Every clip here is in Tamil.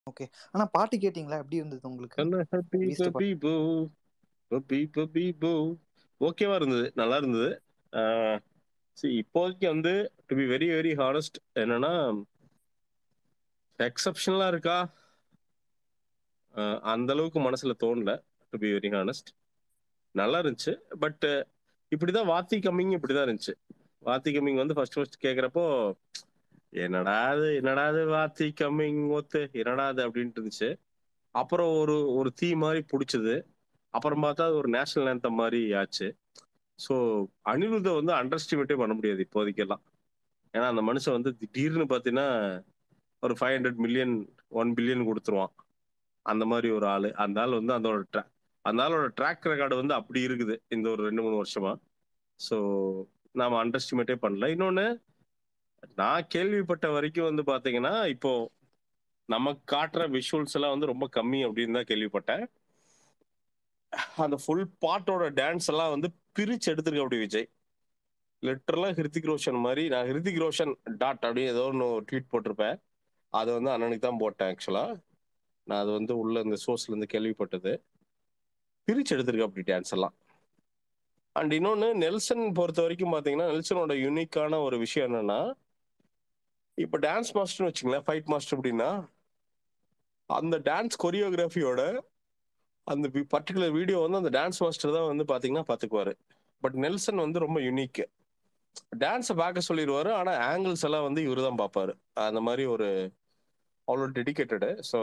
ஓகே ஆனா பாட்டு கேட்டீங்களா எப்படி இருந்தது உங்களுக்கு கண்ண ஹப்பி Beast பப்பி போ பப்பி பப்பி போ ஓகேவா இருந்தது நல்லா இருந்தது சரி இப்போதைக்கு வந்து to be very very honest என்னன்னா எக்ஸப்ஷனலா இருக்கா ஆஹ் அந்த அளவுக்கு மனசுல தோணல டு பி வெரி ஹானஸ்ட் நல்லா இருந்துச்சு பட் இப்படிதான் வாத்தி கம்மிங் இப்படிதான் இருந்துச்சு வாத்தி கம்மிங் வந்து ஃபர்ஸ்ட் ஃபர்ஸ்ட் கேக்குறப்போ என்னடா இது என்னடா இது வாத்தி கம்மிங் ஒத்து என்னடா இது அப்படின்ட்டு இருந்துச்சு அப்புறம் ஒரு ஒரு தீ மாதிரி பிடிச்சது அப்புறம் பார்த்தா அது ஒரு நேஷனல் anthem மாதிரி ஆச்சு ஸோ அனிருத்தை வந்து அண்டர் எஸ்டிமேட்டே பண்ண முடியாது இப்போதைக்கெல்லாம் ஏன்னா அந்த மனுஷன் வந்து திடீர்னு பார்த்தீங்கன்னா ஒரு five hundred million one billion கொடுத்துருவான் அந்த மாதிரி ஒரு ஆளு அந்த ஆள் வந்து அதோட tra- அந்த ஆளோட ட்ராக் ரெக்கார்டு வந்து அப்படி இருக்குது இந்த ஒரு ரெண்டு மூணு வருஷமா ஸோ நாம அண்டர் எஸ்டிமேட்டே பண்ணல இன்னொன்னு நான் கேள்விப்பட்ட வரைக்கும் வந்து பாத்தீங்கன்னா இப்போ நமக்கு காட்டுற விஷுவல்ஸ் எல்லாம் வந்து ரொம்ப கம்மி அப்படின்னு தான் கேள்விப்பட்டேன் அந்த ஃபுல் பாட்டோட டான்ஸ் எல்லாம் வந்து பிரிச்சு எடுத்திருக்க அப்படி விஜய் லிட்டரலா ஹிருத்திக் ரோஷன் மாதிரி நான் ஹிருத்திக் ரோஷன் டாட் அப்படி ஏதோ ஒன்று ட்வீட் போட்டிருப்பேன் அது வந்து அண்ணனுக்கு தான் போட்டேன் ஆக்சுவலா நான் அது வந்து உள்ள இந்த சோர்ஸ்ல இருந்து கேள்விப்பட்டது பிரிச்சு எடுத்திருக்க அப்படி டான்ஸ் எல்லாம் அண்ட் இன்னொன்னு நெல்சன் பொறுத்த வரைக்கும் பாத்தீங்கன்னா நெல்சனோட யூனிக்கான ஒரு விஷயம் என்னன்னா இப்ப டான்ஸ் மாஸ்டர்னு வச்சுங்களேன் ஃபைட் மாஸ்டர் அப்படின்னா அந்த டான்ஸ் கொரியோகிராஃபியோட அந்த பர்டிகுலர் வீடியோ வந்து அந்த டான்ஸ் மாஸ்டர் தான் வந்து பாத்தீங்கன்னா பாத்துக்குவாரு பட் நெல்சன் வந்து ரொம்ப யூனிக் டான்ஸை பார்க்க சொல்லிடுவாரு ஆனா ஆங்கிள்ஸ் எல்லாம் வந்து இவரு தான் பார்ப்பாரு அந்த மாதிரி ஒரு அவ்வளோ டெடிக்கேட்டடு ஸோ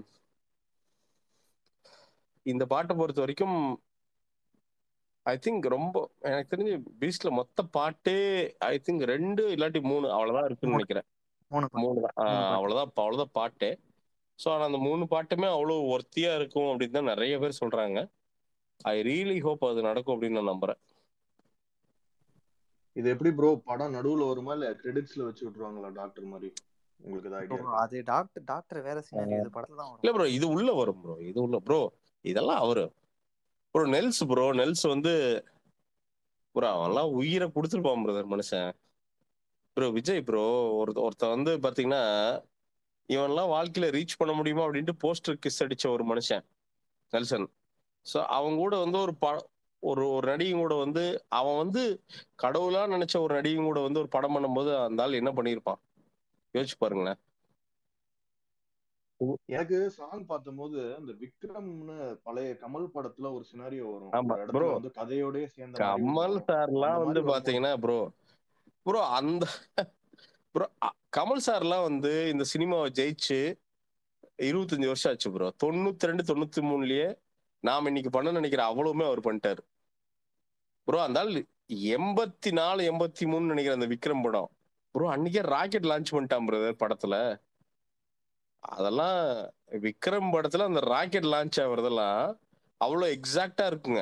இந்த பாட்டை பொறுத்த வரைக்கும் ஐ திங்க் ரொம்ப எனக்கு தெரிஞ்சு பீஸ்ட்ல மொத்த பாட்டே ஐ திங்க் ரெண்டு இல்லாட்டி மூணு அவ்வளவுதான் இருக்குன்னு நினைக்கிறேன் மூணு பாட்டு. மூணு தான் மூணு ஆஹ் பாட்டு. அவ்வளவுதான் இப்ப அவ்வளவுதான் பாட்டு ஸோ ஆனா அந்த மூணு பாட்டுமே அவ்வளவு ஒர்த்தியா இருக்கும் அப்படின்னு தான் நிறைய பேர் சொல்றாங்க ஐ ரியலி ஹோப் அது நடக்கும் அப்படின்னு நான் நம்புறேன் இது எப்படி ப்ரோ படம் நடுவுல வருமா இல்ல கிரெடிட்ஸ்ல வச்சு விட்டுருவாங்களா டாக்டர் மாதிரி உங்களுக்கு ஏதாவது இப்போ ஐடியா அது டாக்டர் டாக்டர் வேற சினாரி இது படத்துல தான் இல்ல வரும் ப்ரோ இது உள்ள வரும் ப்ரோ இது உள்ள ப்ரோ இதெல்லாம் அவரு ப்ரோ நெல்ஸ் ப்ரோ நெல்ஸ் வந்து ப்ரோ அவன்லாம் உயிரை கொடுத்துருப்பான் பிரதர் மனுஷன் ப்ரோ விஜய் ப்ரோ ஒரு ஒருத்தன் வந்து பாத்தீங்கன்னா இவன்லாம் வாழ்க்கையில ரீச் பண்ண முடியுமா அப்படின்ட்டு போஸ்டர் கிஸ் அடிச்ச ஒரு மனுஷன் நெல்சன் ஸோ அவங்க கூட வந்து ஒரு ப ஒரு ஒரு நடிகை கூட வந்து அவன் வந்து கடவுளா நினைச்ச ஒரு நடிகை கூட வந்து ஒரு படம் பண்ணும்போது அந்த ஆள் என்ன பண்ணியிருப்பான் யோசிச்சு பாருங்களேன் எனக்கு சாங் பார்த்தபோது அந்த விக்ரம்னு பழைய கமல் படத்துல ஒரு சினாரியோ வரும் ஆமா, ஒரு இடத்துல bro. வந்து கதையோடய சேர்ந்த மாதிரி கமல் வரும். சார்லாம் அந்த வந்து மாதிரி பாத்தீங்கன்னா ப்ரோ ப்ரோ அந்த ப்ரோ கமல் சார்லாம் வந்து இந்த சினிமாவை ஜெயிச்சு இருபத்தஞ்சு வருஷம் ஆச்சு ப்ரோ தொண்ணூத்தி ரெண்டு தொண்ணூத்தி மூணுலயே நாம இன்னைக்கு பண்ண நினைக்கிற அவ்வளவுமே அவர் பண்ணிட்டாரு ப்ரோ அந்த ஆள் எண்பத்தி நாலு எண்பத்தி மூணு நினைக்கிற அந்த விக்ரம் படம் ப்ரோ அன்னைக்கே ராக்கெட் லான்ச் பண்ணிட்டான் பிரதர் படத்துல அதெல்லாம் விக்ரம் படத்துல அந்த ராக்கெட் லான்ச் ஆகுறதெல்லாம் அவ்வளவு எக்ஸாக்டா இருக்குங்க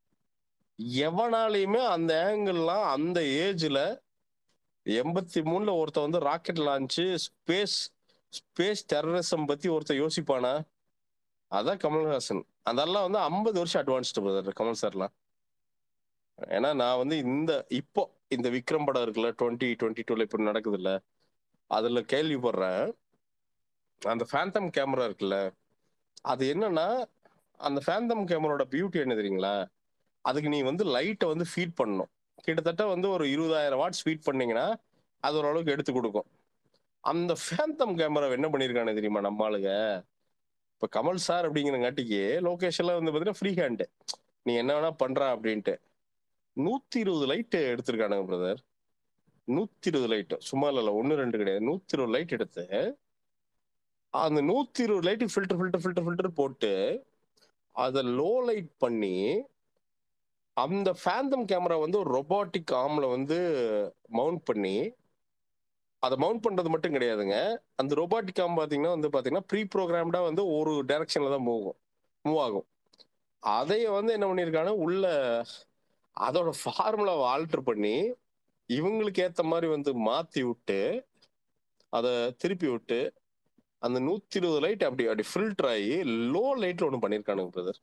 எவனாலையுமே அந்த ஆங்கிள்லாம் அந்த ஏஜ்ல எண்பத்தி மூணுல ஒருத்தன் வந்து rocket launch space space terrorism பத்தி ஒருத்தன் யோசிப்பானா அதான் கமல்ஹாசன் அதெல்லாம் வந்து ஐம்பது வருஷம் அட்வான்ஸ்டு பிரதர் கமல் சார்லாம் ஏன்னா நான் வந்து இந்த இப்போ இந்த விக்ரம் படம் இருக்குல்ல டுவெண்ட்டி டுவெண்ட்டி டூல இப்ப நடக்குது இல்ல அதுல கேள்விப்படுறேன் அந்த ஃபேந்தம் கேமரா இருக்குல்ல அது என்னன்னா அந்த ஃபேந்தம் கேமராவோட பியூட்டி என்ன தெரியுங்களா அதுக்கு நீ வந்து லைட்டை வந்து ஃபீட் பண்ணணும் கிட்டத்தட்ட வந்து ஒரு இருபதாயிரம் வாட்ஸ் ஃபீட் பண்ணீங்கன்னா அது ஓரளவுக்கு எடுத்து கொடுக்கும் அந்த ஃபேந்தம் கேமரா என்ன பண்ணியிருக்கானு தெரியுமா நம்ம ஆளுங்க இப்ப கமல் சார் அப்படிங்கிறங்காட்டிக்கு லொகேஷன்லாம் வந்து பார்த்தீங்கன்னா ஃப்ரீ ஹேண்டு நீ என்ன வேணா பண்றா அப்படின்ட்டு நூத்தி இருபது லைட் எடுத்திருக்கானுங்க பிரதர் நூத்தி இருபது லைட் சும்மா இல்ல ஒன்னு ரெண்டு கிடையாது நூத்தி இருபது லைட் எடுத்து அந்த நூத்தி இருபது light filter filter filter filter போட்டு அதை லோ லைட் பண்ணி அந்த ஃபேந்தம் கேமரா வந்து ஒரு ரொபாட்டிக் ஆம்ல வந்து மவுண்ட் பண்ணி அதை மவுண்ட் பண்றது மட்டும் கிடையாதுங்க அந்த ரொபாட்டிக் ஆம் பாத்தீங்கன்னா வந்து பாத்தீங்கன்னா ப்ரீ ப்ரோக்ராம்டா வந்து ஒரு டைரக்ஷன்ல தான் மூவும் மூவ் ஆகும் அதைய வந்து என்ன பண்ணியிருக்காங்க உள்ள அதோட ஃபார்முலாவை ஆல்டர் பண்ணி இவங்களுக்கு ஏத்த மாதிரி வந்து மாத்தி விட்டு அதை திருப்பி விட்டு அந்த நூத்தி இருபது லைட் அப்படி அப்படி ஃபில்டர் ஆகி லோ லைட்ல ஒன்று பண்ணியிருக்கானுங்க பிரதர்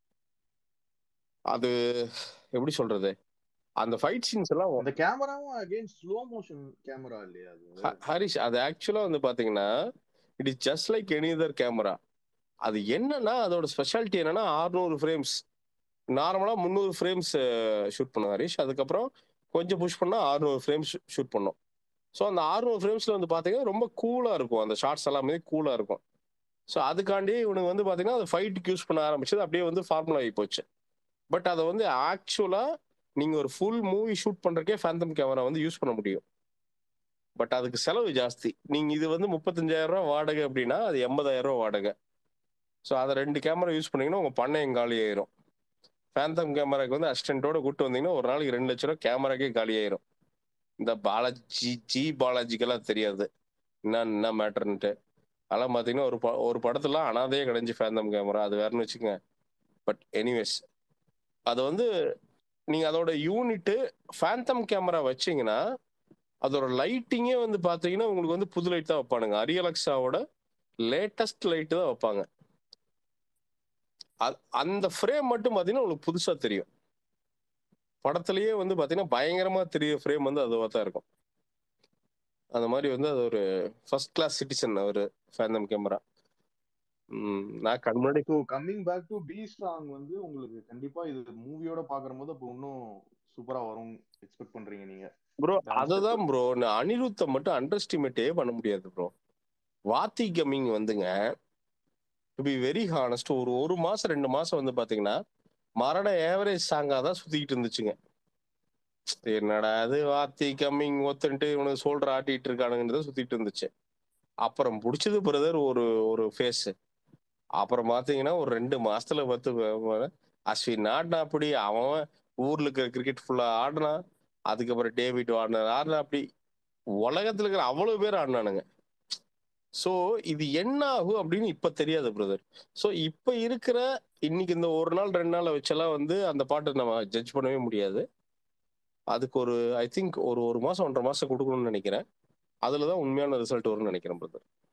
அது எப்படி சொல்றது அந்த ஃபைட் சீன்ஸ் எல்லாம் அந்த கேமராவும் அகைன் ஸ்லோ மோஷன் கேமரா இல்லையா அது ஹ- ஹரிஷ் அது ஆக்சுவலா வந்து பாத்தீங்கன்னா it is just like any other camera அது என்னன்னா அதோட ஸ்பெஷாலிட்டி என்னன்னா 600 ஃப்ரேம்ஸ் நார்மலா முந்நூறு ஃப்ரேம்ஸ் ஷூட் பண்ணும் ஹரிஷ் அதுக்கப்புறம் கொஞ்சம் புஷ் பண்ணா 600 ஃப்ரேம்ஸ் ஷூட் பண்ணோம் ஸோ அந்த 600 ஃப்ரேம்ஸ்ல வந்து பாத்தீங்கன்னா ரொம்ப கூலா இருக்கும் அந்த ஷார்ட்ஸ் எல்லாமே கூலா இருக்கும் ஸோ அதுக்காண்டி இவனுக்கு வந்து பாத்தீங்கன்னா அது ஃபைட்டுக்கு யூஸ் பண்ண ஆரம்பிச்சது அப்படியே வந்து ஃபார்முலா ஆகி போச்சு பட் அதை வந்து ஆக்சுவலா நீங்க ஒரு ஃபுல் மூவி ஷூட் பண்றதுக்கே ஃபேந்தம் கேமரா வந்து யூஸ் பண்ண முடியும் பட் அதுக்கு செலவு ஜாஸ்தி நீங்க இது வந்து முப்பத்தஞ்சாயிரம் ரூபாய் வாடகை அப்படின்னா அது எண்பதாயிரம் ரூபாய் வாடகை ஸோ அதை ரெண்டு கேமரா யூஸ் பண்ணீங்கன்னா உங்க பண்ணையும் காலி ஆயிரும் ஃபேந்தம் கேமராக்கு வந்து அசிஸ்டன்ட்டோட கூட்டு வந்தீங்கன்னா ஒரு நாளைக்கு ரெண்டு லட்ச ரூபா கேமராக்கே காலி ஆயிரும் இந்த பாலாஜி ஜி பாலாஜிக்கெல்லாம் தெரியாது என்ன என்ன மேட்டர்ன்ட்டு அதெல்லாம் பார்த்தீங்கன்னா ஒரு ப- ஒரு படத்துல அனாதையே கிடைஞ்சு ஃபேந்தம் கேமரா அது வேறன்னு வச்சுக்கோங்க பட் எனிவேஸ் அது வந்து நீங்க அதோட யூனிட்டு ஃபேந்தம் கேமரா வச்சீங்கன்னா அதோட லைட்டிங்கே வந்து பாத்தீங்கன்னா உங்களுக்கு வந்து புது லைட் தான் வைப்பானுங்க அரியலக்ஸாவோட லேட்டஸ்ட் லைட் தான் வைப்பாங்க அ- அந்த ஃப்ரேம் மட்டும் பாத்தீங்கன்னா உங்களுக்கு புதுசா தெரியும் படத்துலயே வந்து பாத்தீங்கன்னா பயங்கரமா தெரிய ஃப்ரேம் வந்து அதுவா தான் இருக்கும் அந்த மாதிரி வந்து அது ஒரு ஃபர்ஸ்ட் கிளாஸ் சிட்டிசன் ஒரு ஃபேந்தம் கேமரா நான் கண் முன்னாடி so coming back to be strong வந்து உங்களுக்கு கண்டிப்பா இது மூவியோட பாக்குற போது அப்போ இன்னும் சூப்பரா வரும் எக்ஸ்பெக்ட் பண்றீங்க நீங்க ப்ரோ இந்த அம்சத்தை அதுதான் ப்ரோ நான் அனிருத்தை மட்டும் அண்டர் எஸ்டிமேட்டே பண்ண முடியாது ப்ரோ வாத்தி கம்மிங் வந்துங்க டு பி வெரி ஹானஸ்ட் ஒரு ஒரு மாசம் ரெண்டு மாசம் வந்து பாத்தீங்கன்னா மரண ஏவரேஜ் சாங்கா தான் சுத்திக்கிட்டு இருந்துச்சுங்க என்னடா அது வாத்தி கம்மிங் ஒத்துன்ட்டு இவனுக்கு சோல்டர் ஆட்டிட்டு இருக்கானுங்கிறத சுத்திட்டு இருந்துச்சு அப்புறம் பிடிச்சது பிரதர் ஒரு ஒரு ஃபேஸ் அப்புறம் பாத்தீங்கன்னா ஒரு ரெண்டு மாசத்துல பார்த்து அஸ்வின் ஆடினா அப்படி அவன் ஊர்ல இருக்கிற கிரிக்கெட் ஃபுல்லா ஆடினான் அதுக்கப்புறம் டேவிட் வார்னர் ஆடினா அப்படி உலகத்துல இருக்கிற அவ்வளவு பேர் ஆடினானுங்க சோ இது என்ன ஆகும் அப்படின்னு இப்ப தெரியாது பிரதர் சோ இப்ப இருக்கிற இன்னைக்கு இந்த ஒரு நாள் ரெண்டு நாள் வச்செல்லாம் வந்து அந்த பாட்டை நம்ம ஜட்ஜ் பண்ணவே முடியாது அதுக்கு ஒரு ஐ திங்க் ஒரு ஒரு மாசம் ஒன்றரை மாசம் கொடுக்கணும்னு நினைக்கிறேன் அதுலதான் உண்மையான ரிசல்ட் வரும்னு நினைக்கிறேன் பிரதர்